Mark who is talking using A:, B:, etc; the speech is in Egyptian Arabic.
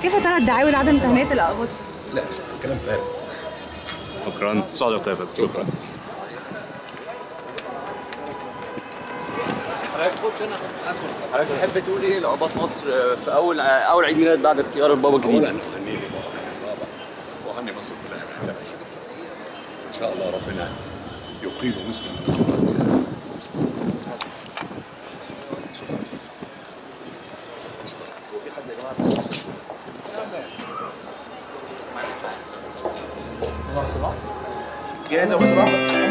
A: كيف ترى الدعاوى لعدم تهنئه الاقباط؟
B: لا كلام فارغ
C: شكرا صادق طيب شكرا
D: حضرتك تحب تقول ايه لأقباط مصر في اول اول عيد ميلاد بعد اختيار البابا الجديد؟
B: اولا اهني لي بابا اهني بابا واهني مصر كلها بهذا العيد ان شاء الله ربنا يقيم مصر من أمراضها. شكرا
E: جاهزه بسرعه